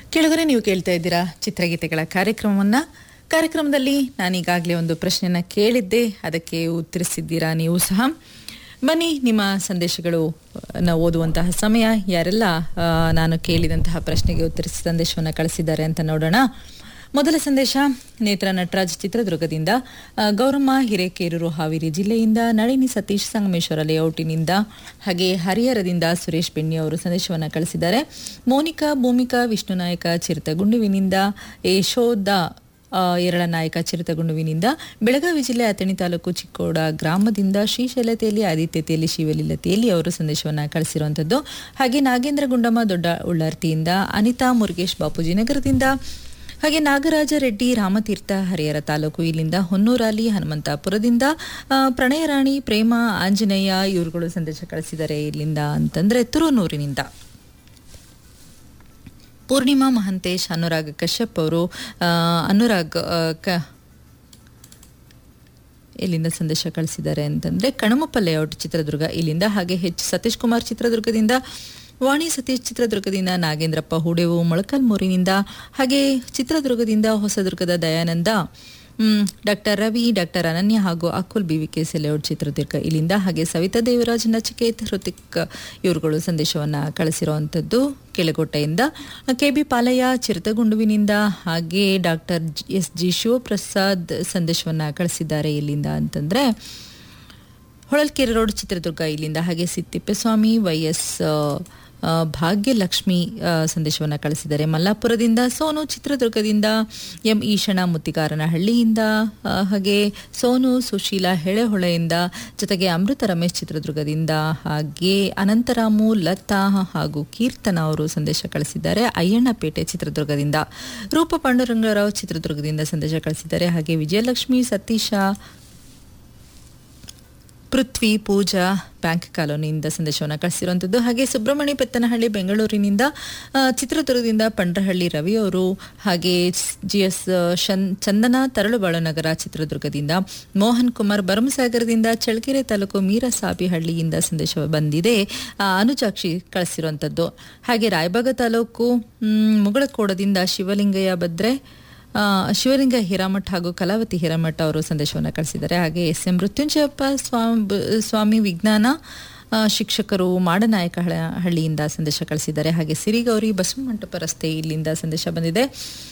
ಕೆಳಗರೆ ನೀವು ಕೇಳ್ತಾ ಇದ್ದೀರಾ ಚಿತ್ರಗೀತೆಗಳ ಕಾರ್ಯಕ್ರಮವನ್ನು ಕಾರ್ಯಕ್ರಮದಲ್ಲಿ ನಾನೀಗಾಗಲೇ ಒಂದು ಪ್ರಶ್ನೆನ ಕೇಳಿದ್ದೆ ಅದಕ್ಕೆ ಉತ್ತರಿಸಿದ್ದೀರಾ ನೀವು ಸಹ ಬನ್ನಿ ನಿಮ್ಮ ಸಂದೇಶಗಳು ನ ಓದುವಂತಹ ಸಮಯ ಯಾರೆಲ್ಲ ಆ, ನಾನು ಕೇಳಿದಂತಹ ಪ್ರಶ್ನೆಗೆ ಉತ್ತರಿಸಿ ಸಂದೇಶವನ್ನು ಕಳಿಸಿದ್ದಾರೆ ಅಂತ ನೋಡೋಣ ಮೊದಲ ಸಂದೇಶ ನೇತ್ರ ನಟರಾಜ್ ಚಿತ್ರದುರ್ಗದಿಂದ ಆ, ಗೌರಮ್ಮ ಹಿರೇಕೇರೂರು ಹಾವೇರಿ ಜಿಲ್ಲೆಯಿಂದ ನಳಿನಿ ಸತೀಶ್ ಸಂಗಮೇಶ್ವರ ಲೇಔಟಿನಿಂದ ಹಾಗೆ ಹರಿಹರದಿಂದ ಸುರೇಶ್ ಬೆಣ್ಣಿ ಅವರು ಸಂದೇಶವನ್ನು ಕಳಿಸಿದ್ದಾರೆ ಮೋನಿಕಾ ಭೂಮಿಕಾ ವಿಷ್ಣುನಾಯಕ ಚಿರತಗುಂಡುವಿನಿಂದ ಯಶೋಧ ಆ, ಎರಳನಾಯಕ ಚಿರತಗುಂಡುವಿನಿಂದ ಬೆಳಗಾವಿ ಜಿಲ್ಲೆ ಅಥಣಿ ತಾಲೂಕು ಚಿಕ್ಕೋಡ ಗ್ರಾಮದಿಂದ ಶ್ರೀಶೈಲತೆಯಲ್ಲಿ ಆದಿತ್ಯತೆಯಲ್ಲಿ ಶಿವಲೀಲತೆಯಲ್ಲಿ ಅವರು ಸಂದೇಶವನ್ನು ಕಳಿಸಿರುವಂಥದ್ದು ಹಾಗೆ ನಾಗೇಂದ್ರ ಗುಂಡಮ್ಮ ದೊಡ್ಡ ಉಳ್ಳಾರ್ತಿಯಿಂದ ಅನಿತಾ ಮುರುಗೇಶ್ ಬಾಪೂಜಿ ನಗರದಿಂದ ಹಾಗೆ ನಾಗರಾಜ ರೆಡ್ಡಿ ರಾಮತೀರ್ಥ ಹರಿಹರ ತಾಲೂಕು ಇಲ್ಲಿಂದ ಹೊನ್ನೂರಾಲಿ ಹನುಮಂತಾಪುರದಿಂದ ಆ, ಪ್ರಣಯ ರಾಣಿ ಪ್ರೇಮ ಆಂಜನೇಯ ಇವರುಗಳು ಸಂದೇಶ ಕಳಿಸಿದ್ದಾರೆ ಇಲ್ಲಿಂದ ಅಂತಂದ್ರೆ ತುರುನೂರಿನಿಂದ ಪೂರ್ಣಿಮಾ ಮಹಂತೇಶ್ ಅನುರಾಗ್ ಕಶ್ಯಪ್ ಅವರು ಆ, ಅನುರಾಗ್ ಆ, ಕ ಇಲ್ಲಿಂದ ಸಂದೇಶ ಕಳಿಸಿದ್ದಾರೆ ಅಂತಂದ್ರೆ ಕಣಮಪ್ಪ ಲೇಔಟ್ ಚಿತ್ರದುರ್ಗ ಇಲ್ಲಿಂದ ಹಾಗೆ ಹೆಚ್ ಸತೀಶ್ ಕುಮಾರ್ ಚಿತ್ರದುರ್ಗದಿಂದ ವಾಣಿ ಸತೀಶ್ ಚಿತ್ರದುರ್ಗದಿಂದ ನಾಗೇಂದ್ರಪ್ಪ ಹೂಡೇವು ಮೊಳಕಲ್ಮೂರಿನಿಂದ ಹಾಗೆ ಚಿತ್ರದುರ್ಗದಿಂದ ಹೊಸದುರ್ಗದ ದಯಾನಂದ ಮ್, ಡಾಕ್ಟರ್ ರವಿ ಡಾಕ್ಟರ್ ಅನನ್ಯ ಹಾಗೂ ಅಕುಲ್ ಬಿವಿಕೆ ಲೇಔಟ್ ಚಿತ್ರದುರ್ಗ ಇಲ್ಲಿಂದ ಹಾಗೆ ಸವಿತಾ ದೇವರಾಜ್ ನಚಿಕೇತ್ ಹೃತಿಕ್ ಇವರುಗಳು ಸಂದೇಶವನ್ನು ಕಳಿಸಿರುವಂಥದ್ದು ಕೆಳಗೋಟೆಯಿಂದ ಕೆ ಬಿ ಪಾಲಯ್ಯ ಚಿರತಗುಂಡುವಿನಿಂದ ಹಾಗೆ ಡಾಕ್ಟರ್ ಎಸ್ ಜಿ ಶಿವಪ್ರಸಾದ್ ಸಂದೇಶವನ್ನು ಕಳಿಸಿದ್ದಾರೆ ಇಲ್ಲಿಂದ ಅಂತಂದ್ರೆ ಹೊಳಲ್ಕೆರೆ ರೋಡ್ ಚಿತ್ರದುರ್ಗ ಇಲ್ಲಿಂದ ಹಾಗೆ ಸಿತ್ತಿಪ್ಪಸ್ವಾಮಿ ವೈ ಎಸ್ ಆ, ಭಾಗ್ಯಲಕ್ಷ್ಮಿ ಆ, ಸಂದೇಶವನ್ನು ಕಳಿಸಿದ್ದಾರೆ ಮಲ್ಲಾಪುರದಿಂದ ಸೋನು ಚಿತ್ರದುರ್ಗದಿಂದ ಎಂ ಈಶಣ ಮುತ್ತಿಗಾರನಹಳ್ಳಿಯಿಂದ ಆ, ಹಾಗೆ ಸೋನು ಸುಶೀಲಾ ಹೆಳೆಹೊಳೆಯಿಂದ ಜೊತೆಗೆ ಅಮೃತ ರಮೇಶ್ ಚಿತ್ರದುರ್ಗದಿಂದ ಹಾಗೆ ಅನಂತರಾಮು ಲತಾ ಹಾಗೂ ಕೀರ್ತನ ಅವರು ಸಂದೇಶ ಕಳಿಸಿದ್ದಾರೆ ಅಯ್ಯಣ್ಣಪೇಟೆ ಚಿತ್ರದುರ್ಗದಿಂದ ರೂಪ ಪಾಂಡುರಂಗರಾವ್ ಚಿತ್ರದುರ್ಗದಿಂದ ಸಂದೇಶ ಕಳಿಸಿದ್ದಾರೆ ಹಾಗೆ ವಿಜಯಲಕ್ಷ್ಮಿ ಸತೀಶ ಪೃಥ್ವಿ ಪೂಜಾ ಬ್ಯಾಂಕ್ ಕಾಲೋನಿಯಿಂದ ಸಂದೇಶವನ್ನು ಕಳಿಸಿರುವಂಥದ್ದು ಹಾಗೆ ಸುಬ್ರಹ್ಮಣ್ಯ ಪೆತ್ತನಹಳ್ಳಿ ಬೆಂಗಳೂರಿನಿಂದ ಆ, ಚಿತ್ರದುರ್ಗದಿಂದ ಪಂಡ್ರಹಳ್ಳಿ ರವಿ ಅವರು ಹಾಗೆ ಜಿ ಎಸ್ ಚಂದನ ತರಳುಬಾಳು ನಗರ ಚಿತ್ರದುರ್ಗದಿಂದ ಮೋಹನ್ ಕುಮಾರ್ ಭರಮಸಾಗರದಿಂದ ಚಳ್ಳಕೆರೆ ತಾಲೂಕು ಮೀರಸಾಬಿಹಳ್ಳಿಯಿಂದ ಸಂದೇಶ ಬಂದಿದೆ ಆ, ಅನುಜಾಕ್ಷಿ ಕಳಿಸಿರುವಂಥದ್ದು ಹಾಗೆ ರಾಯಬಾಗ ತಾಲೂಕು ಮ್, ಮುಗಳಕೋಡದಿಂದ ಶಿವಲಿಂಗಯ್ಯ ಭದ್ರೆ ಆ, ಶಿವಲಿಂಗ ಹಿರಾಮಠ್ ಹಾಗೂ ಕಲಾವತಿ ಹಿರಾಮಠ್ ಅವರು ಸಂದೇಶವನ್ನು ಕಳಿಸಿದ್ದಾರೆ ಹಾಗೆ ಎಸ್ ಎಂ ಮೃತ್ಯುಂಜಯಪ್ಪ ಸ್ವಾಮಿ ಸ್ವಾಮಿ ವಿಜ್ಞಾನ ಆ, ಶಿಕ್ಷಕರು ಮಾಡನಾಯಕ ಹಳ್ಳಿಯಿಂದ ಸಂದೇಶ ಕಳಿಸಿದ್ದಾರೆ ಹಾಗೆ ಸಿರಿಗೌರಿ ಬಸವಮಂಟಪ ರಸ್ತೆ ಇಲ್ಲಿಂದ ಸಂದೇಶ ಬಂದಿದೆ